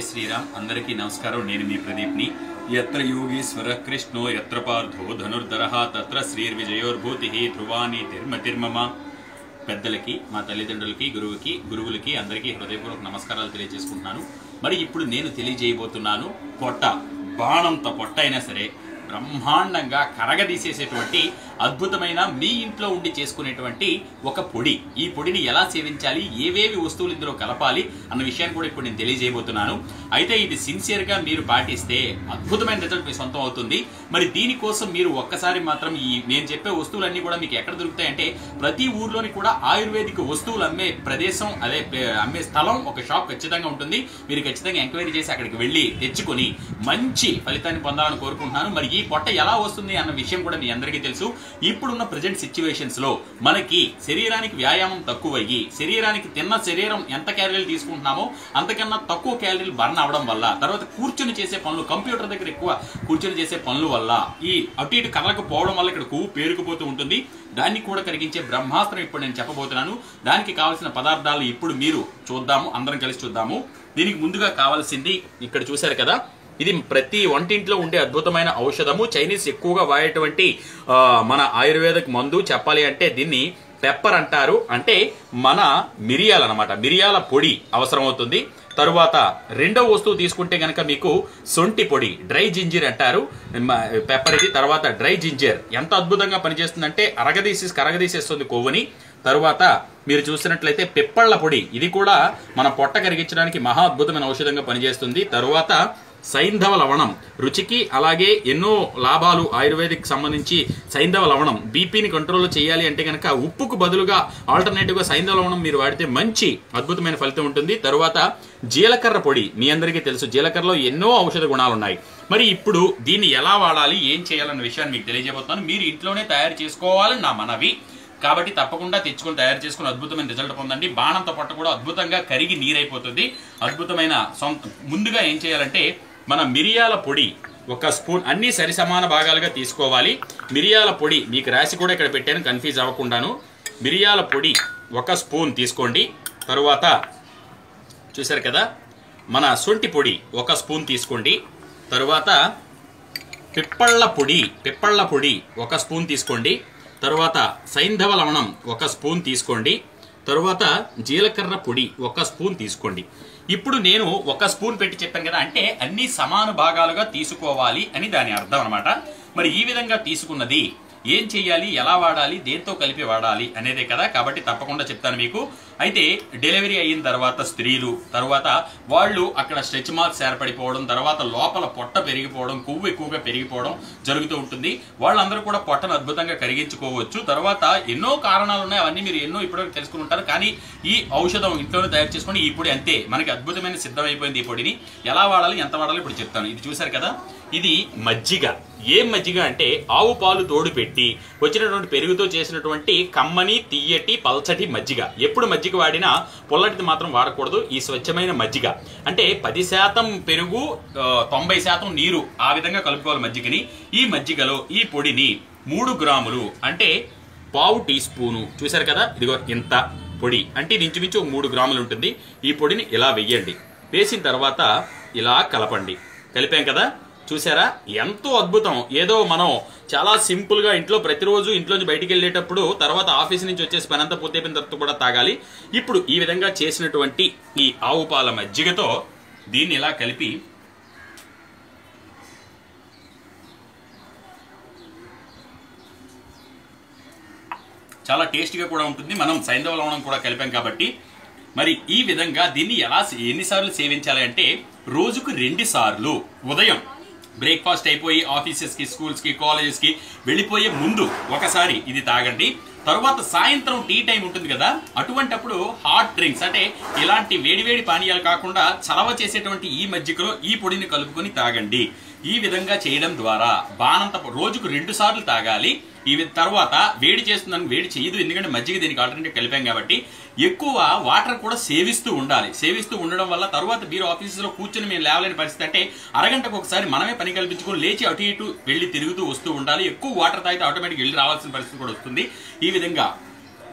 శ్రీరామ్ అందరికీ నమస్కారం నేను మీ ప్రదీప్ని ఎత్ర యోగీశ్వర కృష్ణో ఎత్ర పార్థో ధనుర్ధర తత్ర శ్రీర్విజయోర్భూతి ధ్రువాని తిర్మ తిర్మమ పెద్దలకి మా తల్లిదండ్రులకి గురువుకి గురువులకి అందరికీ హృదయపూర్వక నమస్కారాలు తెలియజేసుకుంటున్నాను మరి ఇప్పుడు నేను తెలియజేయబోతున్నాను పొట్ట బాణంత పొట్ట అయినా సరే బ్రహ్మాండంగా కరగదీసేసేటువంటి అద్భుతమైన మీ ఇంట్లో ఉండి చేసుకునేటువంటి ఒక పొడి ఈ పొడిని ఎలా సేవించాలి ఏవేవి వస్తువులు ఇందులో కలపాలి అన్న విషయాన్ని కూడా ఇప్పుడు నేను తెలియజేయబోతున్నాను అయితే ఇది సిన్సియర్ గా మీరు పాటిస్తే అద్భుతమైన రిజల్ట్ మీ సొంతం అవుతుంది మరి దీనికోసం మీరు ఒక్కసారి మాత్రం ఈ నేను చెప్పే వస్తువులన్నీ కూడా మీకు ఎక్కడ దొరుకుతాయంటే ప్రతి ఊర్లోని కూడా ఆయుర్వేదిక్ వస్తువులు అమ్మే ప్రదేశం అదే పే- అమ్మే స్థలం ఒక షాప్ ఖచ్చితంగా ఉంటుంది మీరు ఖచ్చితంగా ఎంక్వైరీ చేసి అక్కడికి వెళ్ళి తెచ్చుకొని మంచి ఫలితాన్ని పొందాలని కోరుకుంటున్నాను మరి ఈ పొట్ట ఎలా వస్తుంది అన్న విషయం కూడా మీ అందరికీ తెలుసు ఇప్పుడున్న ప్రజెంట్ సిచ్యువేషన్స్ లో మనకి శరీరానికి వ్యాయామం తక్కువయ్యి శరీరానికి తిన్న శరీరం ఎంత క్యాలరీలు తీసుకుంటున్నామో అంతకన్నా తక్కువ క్యాలరీలు బర్న్ అవడం వల్ల తర్వాత కూర్చుని చేసే పనులు కంప్యూటర్ దగ్గర ఎక్కువ కూర్చుని చేసే పనుల వల్ల ఈ అటు ఇటు కదలకపోవడం వల్ల ఇక్కడ కొవ్వు పేరుకుపోతూ ఉంటుంది దాన్ని కూడా కరిగించే బ్రహ్మాస్త్రం ఇప్పుడు నేను చెప్పబోతున్నాను దానికి కావాల్సిన పదార్థాలు ఇప్పుడు మీరు చూద్దాము అందరం కలిసి చూద్దాము దీనికి ముందుగా కావాల్సింది ఇక్కడ చూశారు కదా ఇది ప్రతి వంటింట్లో ఉండే అద్భుతమైన ఔషధము చైనీస్ ఎక్కువగా వాడేటువంటి ఆ, మన ఆయుర్వేదిక్ మందు చెప్పాలి అంటే దీన్ని పెప్పర్ అంటారు అంటే మన మిరియాలు అనమాట మిరియాల పొడి అవసరం అవుతుంది తరువాత రెండవ వస్తువు తీసుకుంటే గనక మీకు సొంటి పొడి డ్రై జింజర్ అంటారు మ- పెప్పర్ ఇది తర్వాత డ్రై జింజర్ ఎంత అద్భుతంగా పనిచేస్తుందంటే అరగదీసి కరగదీసేస్తుంది కొవ్వుని తరువాత మీరు చూసినట్లయితే పిప్పళ్ళ పొడి ఇది కూడా మన పొట్ట కరిగించడానికి మహా అద్భుతమైన ఔషధంగా పనిచేస్తుంది తరువాత సైంధవ లవణం రుచికి అలాగే ఎన్నో లాభాలు ఆయుర్వేదిక్ సంబంధించి సైంధవ లవణం బీపీని కంట్రోల్ చేయాలి అంటే కనుక ఉప్పుకు బదులుగా ఆల్టర్నేటివ్ గా సైంధవ లవణం మీరు వాడితే మంచి అద్భుతమైన ఫలితం ఉంటుంది తరువాత జీలకర్ర పొడి మీ అందరికీ తెలుసు జీలకర్రలో ఎన్నో ఔషధ గుణాలు ఉన్నాయి మరి ఇప్పుడు దీన్ని ఎలా వాడాలి ఏం చేయాలన్న విషయాన్ని మీకు తెలియజేయబోతున్నాను మీరు ఇంట్లోనే తయారు చేసుకోవాలని నా మనవి కాబట్టి తప్పకుండా తెచ్చుకొని తయారు చేసుకుని అద్భుతమైన రిజల్ట్ పొందండి బాణంతో పట్ట కూడా అద్భుతంగా కరిగి నీరైపోతుంది అద్భుతమైన సొంత ముందుగా ఏం చేయాలంటే మన మిరియాల పొడి ఒక స్పూన్ అన్ని సరి సమాన భాగాలుగా తీసుకోవాలి మిరియాల పొడి మీకు రాసి కూడా ఇక్కడ పెట్టాను కన్ఫ్యూజ్ అవ్వకుండాను మిరియాల పొడి ఒక స్పూన్ తీసుకోండి తరువాత చూశారు కదా మన సొంటి పొడి ఒక స్పూన్ తీసుకోండి తరువాత పిప్పళ్ళ పొడి పిప్పళ్ళ పొడి ఒక స్పూన్ తీసుకోండి తరువాత సైంధవ లవణం ఒక స్పూన్ తీసుకోండి తరువాత జీలకర్ర పొడి ఒక స్పూన్ తీసుకోండి ఇప్పుడు నేను ఒక స్పూన్ పెట్టి చెప్పాను కదా అంటే అన్ని సమాన భాగాలుగా తీసుకోవాలి అని దాని అర్థం అనమాట మరి ఈ విధంగా తీసుకున్నది ఏం చేయాలి ఎలా వాడాలి దేంతో కలిపి వాడాలి అనేదే కదా కాబట్టి తప్పకుండా చెప్తాను మీకు అయితే డెలివరీ అయిన తర్వాత స్త్రీలు తర్వాత వాళ్ళు అక్కడ స్ట్రెచ్ మార్క్స్ ఏర్పడిపోవడం తర్వాత లోపల పొట్ట పెరిగిపోవడం కొవ్వు ఎక్కువగా పెరిగిపోవడం జరుగుతూ ఉంటుంది వాళ్ళందరూ కూడా పొట్టను అద్భుతంగా కరిగించుకోవచ్చు తర్వాత ఎన్నో కారణాలు ఉన్నాయి అవన్నీ మీరు ఎన్నో ఇప్పటివరకు తెలుసుకుని ఉంటారు కానీ ఈ ఔషధం ఇంట్లోనే తయారు చేసుకుని ఈ పొడి అంతే మనకి అద్భుతమైన సిద్ధమైపోయింది ఈ పొడిని ఎలా వాడాలి ఎంత వాడాలి ఇప్పుడు చెప్తాను ఇది చూశారు కదా ఇది మజ్జిగ ఏం మజ్జిగ అంటే ఆవు పాలు తోడు పెట్టి వచ్చినటువంటి పెరుగుతో చేసినటువంటి కమ్మని తీయటి పల్చటి మజ్జిగ ఎప్పుడు మజ్జిగ వాడినా పొల్లటిది మాత్రం వాడకూడదు ఈ స్వచ్ఛమైన మజ్జిగ అంటే పది శాతం పెరుగు ఆ, తొంభై శాతం నీరు ఆ విధంగా కలుపుకోవాలి మజ్జిగని ఈ మజ్జిగలో ఈ పొడిని మూడు గ్రాములు అంటే పావు టీ స్పూను చూశారు కదా ఇదిగో ఇంత పొడి అంటే ఇది ఇంచుమించు ఒక మూడు గ్రాములు ఉంటుంది ఈ పొడిని ఇలా వెయ్యండి వేసిన తర్వాత ఇలా కలపండి కలిపాం కదా చూసారా ఎంతో అద్భుతం ఏదో మనం చాలా సింపుల్ గా ఇంట్లో ప్రతిరోజు ఇంట్లోంచి బయటికి వెళ్ళేటప్పుడు తర్వాత ఆఫీస్ నుంచి వచ్చేసి పని అంతా పూర్తయిపోయిన తర్వాత కూడా తాగాలి ఇప్పుడు ఈ విధంగా చేసినటువంటి ఈ ఆవు పాల మజ్జిగతో దీన్ని ఇలా కలిపి చాలా టేస్టీగా కూడా ఉంటుంది మనం సైంధవ లవణం కూడా కలిపాం కాబట్టి మరి ఈ విధంగా దీన్ని ఎలా ఎన్నిసార్లు సేవించాలి అంటే రోజుకు రెండు సార్లు ఉదయం బ్రేక్ఫాస్ట్ అయిపోయి ఆఫీసెస్ కి స్కూల్స్ కి కాలేజెస్ కి వెళ్ళిపోయే ముందు ఒకసారి ఇది తాగండి తర్వాత సాయంత్రం టీ టైం ఉంటుంది కదా అటువంటప్పుడు హాట్ డ్రింక్స్ అంటే ఇలాంటి వేడివేడి పానీయాలు కాకుండా చలవ చేసేటువంటి ఈ మజ్జిగలో ఈ పొడిని కలుపుకొని తాగండి ఈ విధంగా చేయడం ద్వారా బాణంత రోజుకు రెండు సార్లు తాగాలి ఈ వి- తర్వాత వేడి చేస్తుందని వేడి చేయదు ఎందుకంటే మజ్జిగ దీనికి ఆల్టర్నేటివ్ కలిపాం కాబట్టి ఎక్కువ వాటర్ కూడా సేవిస్తూ ఉండాలి సేవిస్తూ ఉండడం వల్ల తర్వాత మీరు ఆఫీసులో కూర్చొని మేము లేవలేని పరిస్థితి అంటే అరగంటకు ఒకసారి మనమే పని కల్పించుకొని లేచి అటు ఇటు వెళ్ళి తిరుగుతూ వస్తూ ఉండాలి ఎక్కువ వాటర్ తాగితే ఆటోమేటిక్ వెళ్ళి రావాల్సిన పరిస్థితి కూడా వస్తుంది ఈ విధంగా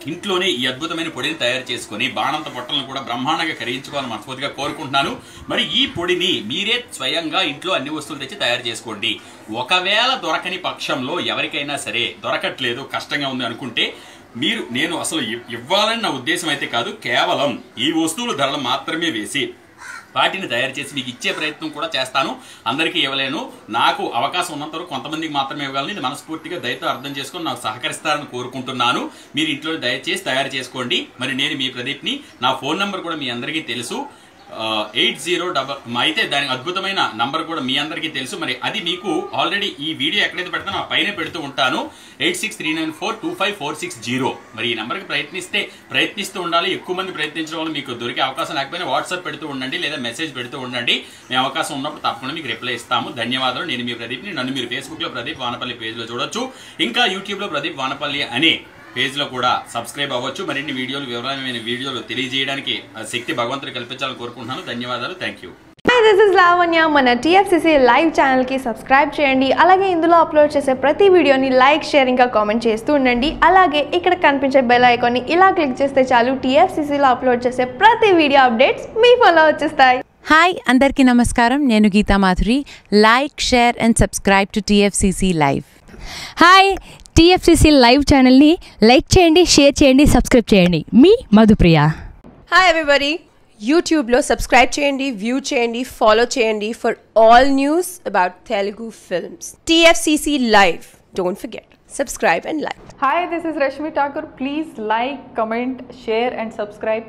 ఇంట్లోనే ఈ అద్భుతమైన పొడిని తయారు చేసుకొని బాణంత పొట్టలను కూడా బ్రహ్మాండంగా కరిగించుకోవాలని మనస్ఫూర్తిగా కోరుకుంటున్నాను మరి ఈ పొడిని మీరే స్వయంగా ఇంట్లో అన్ని వస్తువులు తెచ్చి తయారు చేసుకోండి ఒకవేళ దొరకని పక్షంలో ఎవరికైనా సరే దొరకట్లేదు కష్టంగా ఉంది అనుకుంటే మీరు నేను అసలు ఇవ్- ఇవ్వాలని నా ఉద్దేశం అయితే కాదు కేవలం ఈ వస్తువుల ధరలు మాత్రమే వేసి వాటిని తయారు చేసి మీకు ఇచ్చే ప్రయత్నం కూడా చేస్తాను అందరికీ ఇవ్వలేను నాకు అవకాశం ఉన్నంత వరకు కొంతమందికి మాత్రమే ఇవ్వగలను ఇది మనస్ఫూర్తిగా దయతో అర్థం చేసుకొని నాకు సహకరిస్తారని కోరుకుంటున్నాను మీరు ఇంట్లో దయచేసి తయారు చేసుకోండి మరి నేను మీ ప్రదీప్ని నా ఫోన్ నంబర్ కూడా మీ అందరికీ తెలుసు ఎయిట్ జీరో డబల్ అయితే దాని అద్భుతమైన నంబర్ కూడా మీ అందరికీ తెలుసు మరి అది మీకు ఆల్రెడీ ఈ వీడియో ఎక్కడైతే పెడతానో ఆ పైన పెడుతూ ఉంటాను eight six three nine four two five four six zero మరి ఈ నెంబర్కి ప్రయత్నిస్తే ప్రయత్నిస్తూ ఉండాలి ఎక్కువ మంది ప్రయత్నించడం వల్ల మీకు దొరికే అవకాశం లేకపోయినా వాట్సాప్ పెడుతూ ఉండండి లేదా మెసేజ్ పెడుతూ ఉండండి మీ అవకాశం ఉన్నప్పుడు తప్పకుండా మీకు రిప్లై ఇస్తాము ధన్యవాదాలు నేను మీ ప్రదీప్ని నన్ను మీరు ఫేస్బుక్లో ప్రదీప్ వానపల్లి పేజ్లో చూడొచ్చు ఇంకా యూట్యూబ్లో ప్రదీప్ వానపల్లి అనే పేజ్లో కూడా సబ్స్క్రైబ్ అవ్వచ్చు మరిన్ని వీడియోలు వివరమైన వీడియోలు తెలియజేయడానికి ఆ శక్తి భగవంతుడు కల్పించాలని కోరుకుంటున్నాను ధన్యవాదాలు thank you hi this is Lavanya మన టీఎఫ్సిసి లైవ్ ఛానల్కి సబ్స్క్రైబ్ చేయండి అలాగే ఇందులో అప్లోడ్ చేసే ప్రతి వీడియోని లైక్ షేర్ ఇంకా కామెంట్ చేస్తూ ఉండండి అలాగే ఇక్కడ కనిపించే బెల్ ఐకాన్ని ఇలా క్లిక్ చేస్తే చాలు టీఎఫ్సిసిలో అప్లోడ్ చేసే ప్రతి వీడియో అప్డేట్స్ మీ ఫోన్లో వచ్చేస్తాయి హాయ్ అందరికీ నమస్కారం నేను Geetha Madhuri like share and subscribe to TFCC live hi TFCC live ఛానల్ని లైక్ చేయండి షేర్ చేయండి సబ్స్క్రైబ్ చేయండి మీ మధుప్రియ హాయ్ ఎవ్రీబడి యూట్యూబ్లో సబ్స్క్రైబ్ చేయండి వ్యూ చేయండి ఫాలో చేయండి for all news about Telugu films TFCC live don't forget subscribe and like Hi, this is Rashmi Thakur. Please like, comment, share, and subscribe